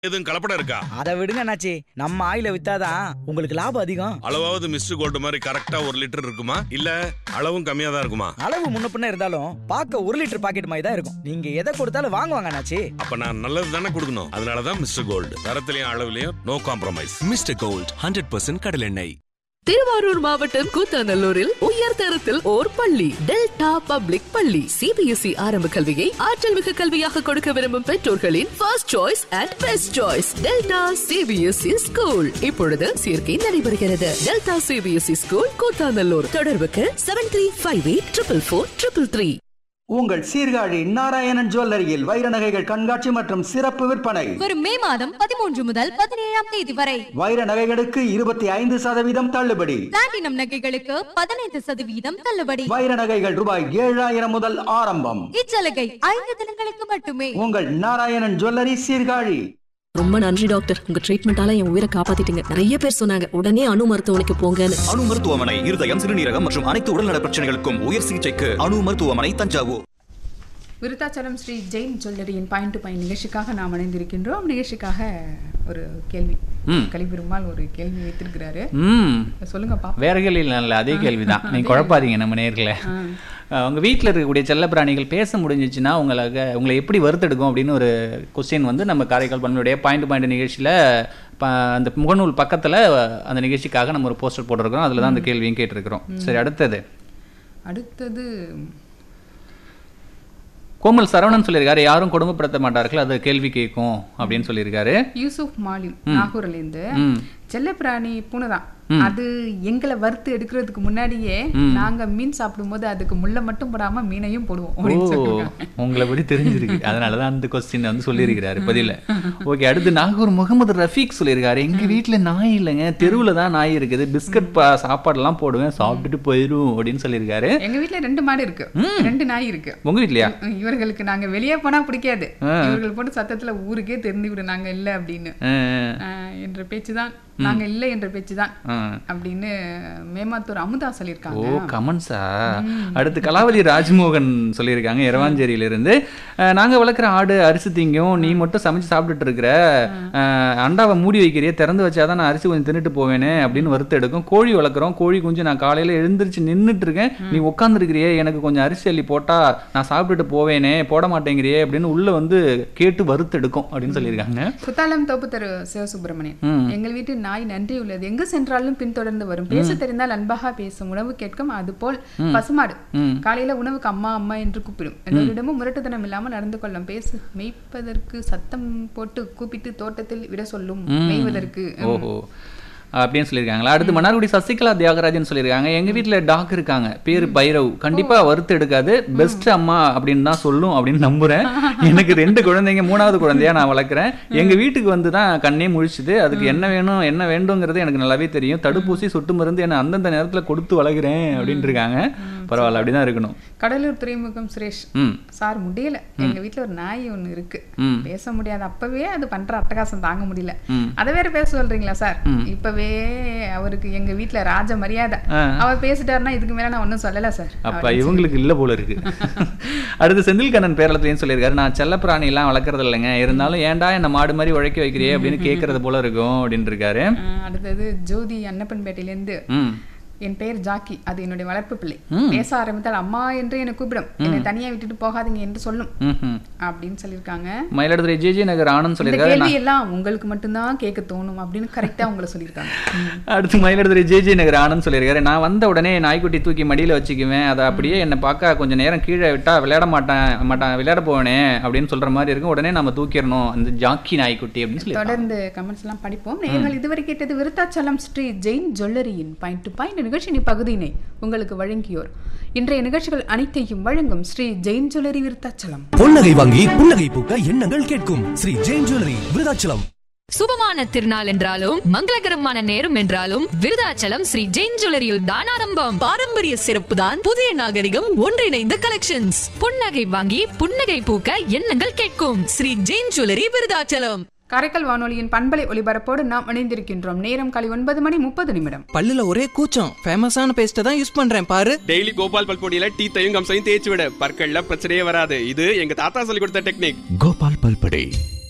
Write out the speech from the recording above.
எதுவும் கலப்படம் இருக்கா அதை விடுங்க அண்ணாச்சி நம்ம ஆயில வித்தாதான் உங்களுக்கு லாபம் அதிகம் அளவாவது மிஸ்டர் கோல்டு மாதிரி கரெக்டா ஒரு லிட்டர் இருக்குமா இல்ல அளவும் கம்மியா தான் இருக்குமா அளவு முன்ன பின்ன இருந்தாலும் பார்க்க ஒரு லிட்டர் பாக்கெட் மாதிரி தான் இருக்கும் நீங்க எதை கொடுத்தாலும் வாங்குவாங்க அண்ணாச்சி அப்ப நான் நல்லது தானே கொடுக்கணும் அதனாலதான் மிஸ்டர் கோல்டு தரத்திலையும் அளவுலயும் no compromise Mister Gold hundred percent கடலெண்ணெய் திருவாரூர் மாவட்டம் கூத்தாநல்லூரில் உயர் தரத்தில் ஓர் பள்ளி டெல்டா பப்ளிக் பள்ளி சிபிஎஸ்இ ஆரம்ப கல்வியை ஆற்றல் மிகு கல்வியாக கொடுக்க விரும்பும் பெற்றோர்களின் first choice and best choice Delta CBSE school இப்பொழுது சேர்க்கை நடைபெறுகிறது டெல்டா சிபிஎஸ்இ ஸ்கூல் கூத்தாநல்லூர் தொடர்புக்கு seven three five eight triple four triple three உங்கள் சீர்காழி நாராயணன் ஜுவல்லரியில் வைர நகைகள் கண்காட்சி மற்றும் சிறப்பு விற்பனை வரும் மே மாதம் பதிமூன்று முதல் பதினேழாம் தேதி வரை வைர நகைகளுக்கு இருபத்தி ஐந்து சதவீதம் தள்ளுபடி பிளாட்டினம் நகைகளுக்கு பதினைந்து சதவீதம் தள்ளுபடி வைர நகைகள் ரூபாய் ஏழாயிரம் முதல் ஆரம்பம் இச்சலுகை ஐந்து தினங்களுக்கு மட்டுமே உங்கள் நாராயணன் ஜுவல்லரி சீர்காழி ரொம்ப நன்றி டாக்டர் உங்க ட்ரீட்மெண்டால என் உயிரை காப்பாத்திட்டீங்க நிறைய பேர் சொன்னாங்க உடனே அணு மருத்துவமனைக்கு போங்கன்னு அணு மருத்துவமனை இருதயம் சிறுநீரகம் மற்றும் அனைத்து உடல்நல பிரச்சனைகளுக்கும் உயர் சிகிச்சைக்கு அணு மருத்துவமனை தஞ்சாவூர் விருத்தாச்சலம் ஸ்ரீ ஜெயின் ஜுவல்லரியின் பாயிண்ட் டு பாயிண்ட் நிகழ்ச்சிக்காக நாம் இணைந்திருக்கின்றோம் நிகழ்ச்சிக்காக ஒரு கேள்வி ம். கலிபெருமாள் ஒரு கேள்வி வைத்திருக்கிறாரு ம் சொல்லுங்கப்பா வேற கேள்வி இல்லை அதே கேள்வி தான் நீங்கள் குழப்பாதீங்க நம்ம நேர்களை உங்கள் வீட்டில் இருக்கக்கூடிய செல்ல பிராணிகள் பேச முடிஞ்சிச்சுன்னா உங்களுக்கு உங்களை எப்படி வறுத்தெடுக்கும் அப்படின்னு ஒரு கொஸ்டின் வந்து நம்ம காரைக்கால் பண்புடைய பாயிண்ட் பாயிண்ட் நிகழ்ச்சியில் ப அந்த முகநூல் பக்கத்தில் அந்த நிகழ்ச்சிக்காக நம்ம ஒரு போஸ்டர் போட்டிருக்கிறோம் அதில் தான் அந்த கேள்வியும் கேட்டிருக்கிறோம் சரி அடுத்தது அடுத்தது கோமல் சரவணன் சொல்லியிருக்காரு யாரும் கொடுமைப்படுத்த மாட்டார்கள் அது கேள்வி கேட்கும் அப்படின்னு சொல்லியிருக்காரு யூசுப் மாலிம் நாகூர்லேருந்து ம் செல்லப்பிராணி பூனை தான் அது எங்களை வறுத்து எடுக்கிறதுக்கு முன்னாடியே நாங்க மீன் சாப்பிடும்போது அதுக்கு முள்ளை மட்டும் போடாம மீனையும் போடுவோம் ஓ அப்படின்னு சொல்லிருக்காங்க உங்களை பத்தி தெரிஞ்சிருக்கு அதனால தான் அந்த கொஸ்டின் வந்து சொல்லியிருக்கிறாரு பதில ஓகே அடுத்து நாகூர் முகமது ரஃபீக் சொல்லியிருக்காரு எங்க வீட்ல நாய் இல்லைங்க தெருவுல தான் நாய் இருக்குது பிஸ்கட் பா சாப்பாடெல்லாம் போடுவேன் சாப்பிட்டுட்டு போயிடும் அப்படின்னு சொல்லியிருக்காரு எங்க வீட்ல ரெண்டு மாடு இருக்கு ரெண்டு நாய் இருக்கு உங்க வீட்லயா உம், இவர்களுக்கு நாங்க வெளியே போனா பிடிக்காது இவர்கள் போட்டு சத்தத்துல ஊருக்கே தெரிந்து விடு நாங்க இல்ல அப்படின்னு அஹ், ஆஹ், என்ற பேச்சுதான் நாங்க இல்ல என்ற பேச்சுதான் அஹ். அப்படின்னு மேமாத்தூர் அமுதா ஓ சொல்லியிருக்காங்க கமன்ஸா அடுத்து கலாவதி ராஜ்மோகன் சொல்லியிருக்காங்க இரவாஞ்சேரியில இருந்து அஹ், நாங்க வளர்க்குற ஆடு அரிசி திங்கும் நீ மட்டும் சமைச்சு சாப்பிட்டுட்டு இருக்கிற அஹ், அண்டாவை மூடி வைக்கிறியே திறந்து வச்சாதான் நான் அரிசி கொஞ்சம் தின்னுட்டு போவேனே அப்படின்னு வறுத்து எடுக்கும் கோழி வளர்க்குறோம் கோழி குஞ்சு நான் காலையில எழுந்திருச்சு நின்னுட்டு இருக்கேன் நீ உட்காந்துருக்கிறியே எனக்கு கொஞ்சம் அரிசி அள்ளி போட்டா நான் சாப்பிட்டுட்டு போவேனே போட மாட்டேங்கிறியே அப்படின்னு உள்ள வந்து கேட்டு வறுத்து எடுக்கும் அப்படின்னு சொல்லியிருக்காங்க குத்தாலம் தோப்பு தெரு சிவசுப்பிரமணியன் ம். எங்கள் வீட்டு நாய் நன்றி உள்ளது எங்கு சென்றாலும் பின்தொடர்ந்து வரும் பேச தெரிந்தால் அன்பாக பேசும் உணவு கேட்கும் அதுபோல் பசுமாடு ம். காலையில உணவுக்கு அம்மா அம்மா என்று கூப்பிடும் எல்லோரிடமும் முரட்டுத்தனம் இல்லாமல் நடந்து கொள்ளும் பேசு மேய்ப்பதற்கு சத்தம் போட்டு கூப்பிட்டு தோட்டத்தில் விட சொல்லும் மேய்வதற்கு ஓஹோ அப்படின்னு சொல்லியிருக்காங்களா அடுத்து மன்னார்குடி சசிகலா தியாகராஜன் சொல்லியிருக்காங்க எங்க வீட்ல டாக் இருக்காங்க பேரு பைரவ் கண்டிப்பா வறுத்து எடுக்காது பெஸ்ட் அம்மா அப்படின்னு தான் சொல்லும் அப்படின்னு நம்புறேன் எனக்கு ரெண்டு குழந்தைங்க மூணாவது குழந்தையா நான் வளர்க்குறேன் எங்க வீட்டுக்கு வந்து தான் கண்ணே முழிச்சுது அதுக்கு என்ன வேணும் என்ன வேண்டுங்கிறது எனக்கு நல்லாவே தெரியும் தடுப்பூசி சொட்டு மருந்து என்ன அந்தந்த நேரத்துல கொடுத்து வளர்க்குறேன் அப்படின்னு இருக்காங்க பரவாயில்ல அப்படிதான் இருக்கணும் கடலூர் துறைமுகம் சுரேஷ் ம் சார் முடியல எங்க வீட்ல ஒரு நாய் ஒண்ணு இருக்கு ம். பேச முடியாது அப்பவே அது பண்ற அட்டகாசம் தாங்க முடியல ம். அத வேற பேச சொல்றீங்களா சார் இப்பவே அவருக்கு எங்க வீட்ல ராஜ மரியாதை ஆ. அவர் பேசிட்டாருன்னா இதுக்கு மேல நான் ஒண்ணும் சொல்லல சார் அப்ப இவங்களுக்கு இல்ல போல இருக்கு அடுத்து செந்தில்கண்ணன் பேரளத்துலயும் சொல்லியிருக்காரு நான் செல்லப்பிராணி எல்லாம் வளர்க்கறது இல்லைங்க இருந்தாலும் ஏன்டா என்ன மாடு மாதிரி உழைக்க வைக்கிறியே அப்படின்னு கேட்கறது போல இருக்கும் அப்படின்னு இருக்காரு ஆஹ் அடுத்தது ஜோதி அன்னப்பன்பேட்டையிலேருந்து ம் என் பெயர் ஜாக்கி அது என்னுடைய வளர்ப்பு பிள்ளை பேச ஆரம்பித்தால் அம்மா என்று என்னை கூப்பிடும் என்னை தனியா விட்டுட்டு போகாதீங்க என்று சொல்லும் ம்ஹும். அப்படின்னு சொல்லியிருக்காங்க மயிலாடுதுறை ஜேஜே நகர் ஆனந்த் இந்த சொல்லியிருக்காரு கேள்வி எல்லாம் உங்களுக்கு மட்டும்தான் கேட்க தோணும் அப்படின்னு கரெக்டா உங்களை சொல்லியிருக்காங்க அடுத்து மயிலாடுதுறை ஜேஜே நகர் ஆனந்த் சொல்லியிருக்காரு நான் வந்த உடனே நாய்க்குட்டி தூக்கி மடியில வச்சுக்குவேன் அதை அப்படியே என்னை பார்க்க கொஞ்சம் நேரம் கீழே விட்டா விளையாட மாட்டேன் மாட்டான் விளையாட போவேனே அப்படின்னு சொல்ற மாதிரி இருக்கும் உடனே நம்ம தூக்கிடணும் அந்த ஜாக்கி நாய்க்குட்டி அப்படின்னு சொல்லி தொடர்ந்து கமெண்ட்ஸ் எல்லாம் படிப்போம் நேர்கள் இதுவரை கேட்டது விருத்தாச்சலம் ஸ்ரீ ஜெயின் ஜுவல்லரியின் பாயிண்ட் டு பாயிண்ட் நிகழ்ச்சியின் பகுதியினை உங்களுக்கு வழங்கியோர் இன்றைய நிகழ்ச்சிகள் அனைத்தையும் வழங்கும் ஸ்ரீ ஜெயின் ஜுவல்லரி விருத்தாச்சலம் பொன்னகை வாங்கி புன்னகை பூக்க எண்ணங்கள் கேட்கும் ஸ்ரீ ஜெயின் ஜுவல்லரி விருதாச்சலம் சுபமான திருநாள் என்றாலும் மங்களகரமான நேரம் என்றாலும் விருதாச்சலம் ஸ்ரீ ஜெயின் ஜுவல்லரியில் தான் ஆரம்பம் பாரம்பரிய சிறப்பு தான் புதிய நாகரிகம் ஒன்றிணைந்த கலெக்ஷன்ஸ் புன்னகை வாங்கி புன்னகை பூக்க எண்ணங்கள் கேட்கும் ஸ்ரீ ஜெயின் ஜுவல்லரி விருதாச்சலம் காரைக்கால் வானொலியின் பண்பலை ஒலிபரப்போடு நாம் இணைந்திருக்கின்றோம் நேரம் காலை ஒன்பது மணி முப்பது நிமிடம் பல்லுல ஒரே கூச்சம் ஃபேமஸான பேஸ்ட்டை தான் யூஸ் பண்றேன் பாரு டெய்லி கோபால் பல்பொடியில டீத்தையும் கம்சையும் தேய்ச்சி விட பற்கள்ல பிரச்சனையே வராது இது எங்க தாத்தா சொல்லி கொடுத்த டெக்னிக் கோபால் பல்படே